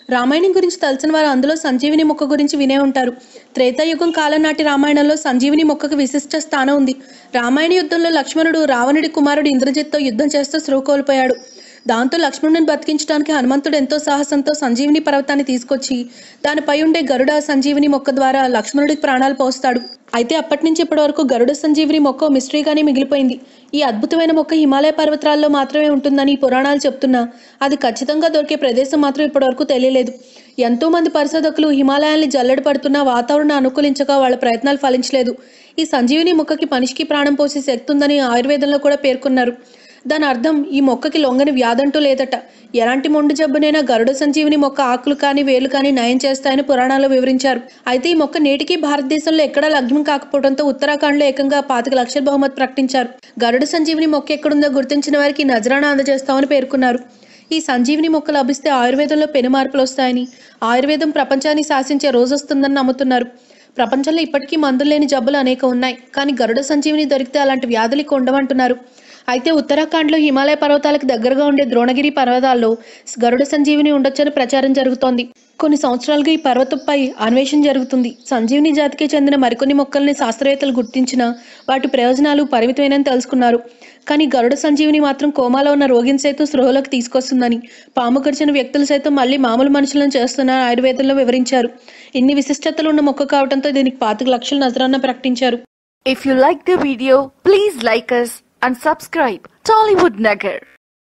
రామాయణం గురించి తెలిసిన వారు అందులో సంజీవిని మొక్క గురించి వినే ఉంటారు త్రేతాయుగం కాలం నాటి రామాయణంలో సంజీవిని మొక్కకు విశిష్ట స్థానం ఉంది రామాయణ యుద్ధంలో లక్ష్మణుడు రావణుడి కుమారుడు ఇంద్రజిత్తో యుద్ధం చేస్తూ స్పృహ కోల్పోయాడు దాంతో లక్ష్మణుని బతికించడానికి హనుమంతుడు ఎంతో సాహసంతో సంజీవిని పర్వతాన్ని తీసుకొచ్చి దానిపై ఉండే గరుడ సంజీవిని మొక్క ద్వారా లక్ష్మణుడికి ప్రాణాలు పోస్తాడు అయితే అప్పటి నుంచి ఇప్పటి వరకు గరుడ సంజీవిని మొక్క ఓ మిస్టరీగానే మిగిలిపోయింది ఈ అద్భుతమైన మొక్క హిమాలయ పర్వతాల్లో మాత్రమే ఉంటుందని పురాణాలు చెప్తున్నా అది ఖచ్చితంగా దొరికే ప్రదేశం మాత్రం ఇప్పటివరకు తెలియలేదు ఎంతో మంది పరిశోధకులు హిమాలయాల్ని జల్లెడ పడుతున్న వాతావరణం అనుకూలించక వాళ్ళ ప్రయత్నాలు ఫలించలేదు ఈ సంజీవిని మొక్కకి మనిషికి ప్రాణం పోసే శక్తి ఉందని ఆయుర్వేదంలో కూడా పేర్కొన్నారు దాని అర్థం ఈ మొక్కకి లొంగని వ్యాధంటూ లేదట ఎలాంటి మొండు జబ్బునైనా గరుడ సంజీవిని మొక్క ఆకులు కానీ వేలు కానీ నయం చేస్తాయని పురాణాల్లో వివరించారు అయితే ఈ మొక్క నేటికి భారతదేశంలో ఎక్కడా లగ్నం కాకపోవడంతో ఉత్తరాఖండ్లో ఏకంగా పాతిక లక్షల బహుమతి ప్రకటించారు గరుడ సంజీవిని మొక్క ఎక్కడుందో గుర్తించిన వారికి నజరానా అందజేస్తామని పేర్కొన్నారు ఈ సంజీవిని మొక్క లభిస్తే ఆయుర్వేదంలో పెను మార్పులు వస్తాయని ఆయుర్వేదం ప్రపంచాన్ని శాసించే రోజు వస్తుందని నమ్ముతున్నారు ప్రపంచంలో ఇప్పటికీ మందులు లేని జబ్బులు అనేక ఉన్నాయి కానీ గరుడ సంజీవిని దొరికితే అలాంటి వ్యాధులు ఇక ఉండవంటున్నారు అయితే ఉత్తరాఖండ్లో హిమాలయ పర్వతాలకు దగ్గరగా ఉండే ద్రోణగిరి పర్వతాల్లో గరుడ సంజీవిని ఉండొచ్చని ప్రచారం జరుగుతోంది కొన్ని సంవత్సరాలుగా ఈ పర్వతంపై అన్వేషణ జరుగుతుంది సంజీవిని జాతికి చెందిన మరికొన్ని మొక్కల్ని శాస్త్రవేత్తలు గుర్తించిన వాటి ప్రయోజనాలు పరిమితమైనని తెలుసుకున్నారు కానీ గరుడ సంజీవిని మాత్రం కోమాలో ఉన్న రోగిని సైతం స్పృహలోకి తీసుకొస్తుందని పాము కరిచిన వ్యక్తులు సైతం మళ్ళీ మామూలు మనుషులను చేస్తున్నారని ఆయుర్వేదంలో వివరించారు ఇన్ని విశిష్టతలు ఉన్న మొక్క కావడంతో దీనికి పాతిక లక్షల నజరాన్న ప్రకటించారు If you like the video, please like us and subscribe Tollywood Nagar.